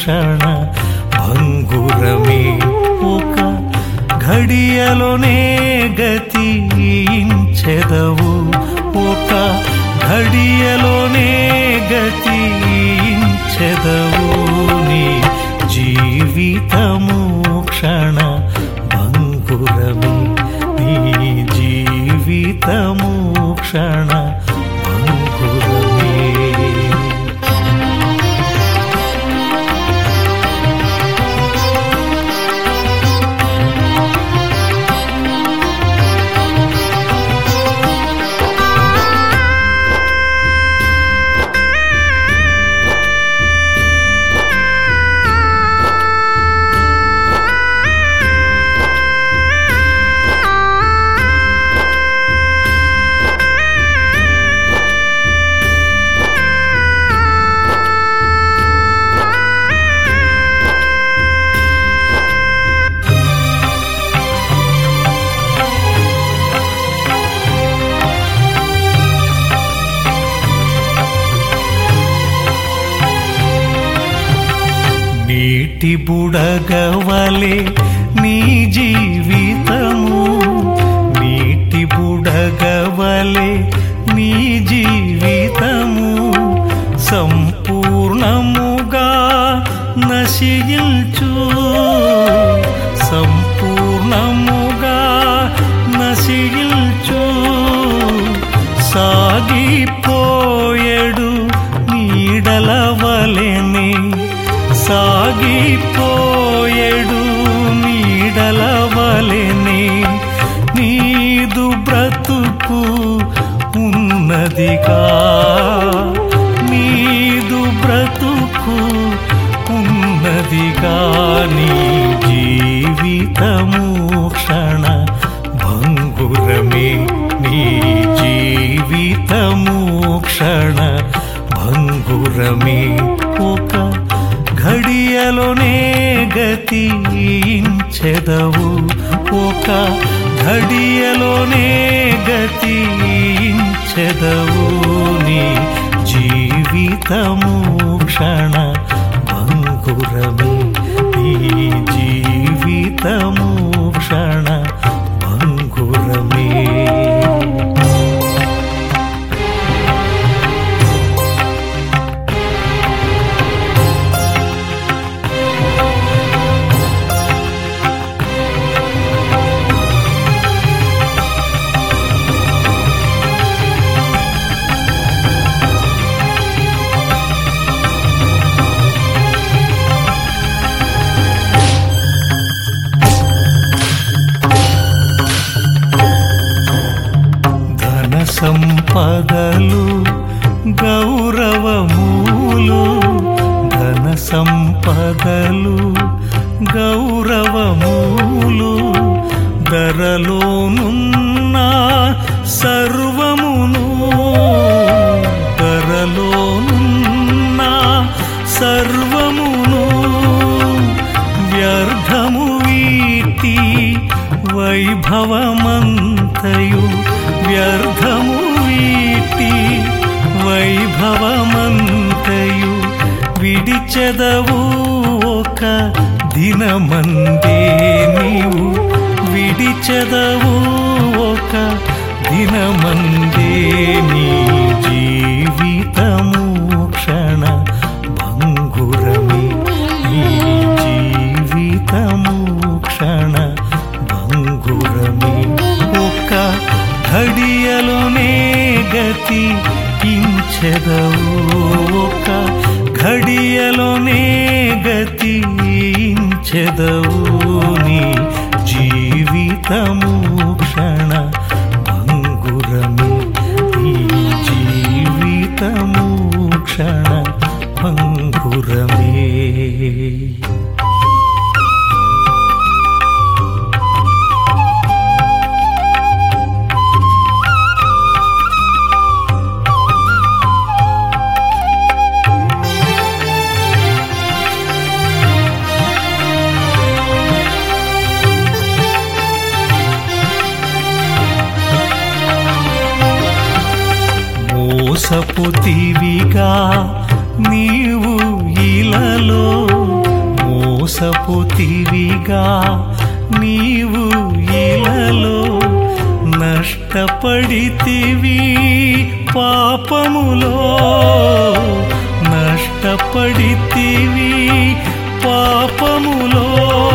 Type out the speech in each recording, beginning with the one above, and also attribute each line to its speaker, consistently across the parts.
Speaker 1: క్షణ భంగురమే ఒక ఘడియలోనే గతించెదవు ఒక ఘడియలోనే గతించెదవు నీ జీవితము క్షణ భంగురమే నీ జీవితము క్షణ భంగురమే నీటి బుడగవలే నీ జీవితము నీటి బుడగవలే నీ జీవితము సంపూర్ణముగా నశించు సంపూర్ణముగా నశించు సాగిపోయడు నీడల వలెనే సాగిపోయడు నీడల వలెనే నీదు బ్రతుకు ఉన్నదిగా నీదు బ్రతుకు ఉన్నదిగా నీ జీవితము క్షణ భంగురమే నీ జీవితము క్షణ భంగురమే ఒక ఘడియలోనే గతించెదవు ఒక ఘడియలోనే గతించెదవు నీ జీవితము క్షణ భంగురమే నీ జీవితము క్షణ భంగురమే ధన సంపదలు గౌరవములు ధన సంపదలు గౌరవములు ధరలోనున్న సర్వమును ధరలోనున్న సర్వమును వ్యర్థము వీటి వైభవమంతయు వ్యర్థము వీటి వైభవమంతయు విడిచెదవు ఒక దినమందే నీవు విడిచెదవు ఒక దినమందే నీ జీవితము క్షణ భంగురమే నీ జీవితము క్షణ భంగురమే ఒక ఘడియలోనే గతి ఇంచెదవు ఒక ఘడియలోనే గతి ఇంచెదవు నీ జీవితము క్షణ భంగురమే నీ జీవితము క్షణ భంగురమే మోసపుతివిగా నీవు ఇలలో మోసపుతివిగా నీవు ఇలలో నష్టపడితివి పాపములో నష్టపడితివి పాపములో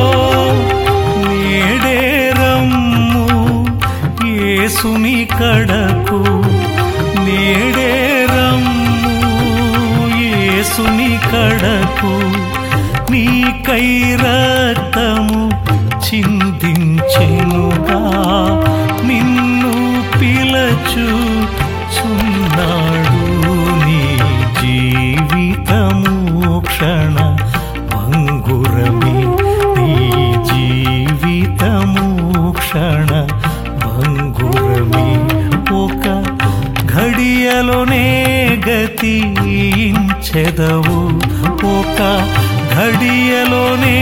Speaker 1: నేడే రమ్ము యేసుని కడకు నేడే రమ్ము యేసుని కడకు నీకై రక్తము చిందించెనుగా నిన్ను పిలచు చున్నాడు నీ జీవితము క్షణ భంగురమే నీ జీవితము క్షణ భంగురమే ఒక ఘడియలోనే గతించెదవు ఒక ఘడియలోనే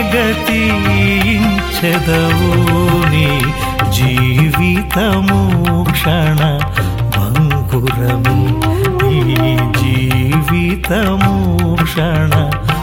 Speaker 1: గతించెదవు నీ జీవితము క్షణ భంగురమే నీ జీవితము క్షణ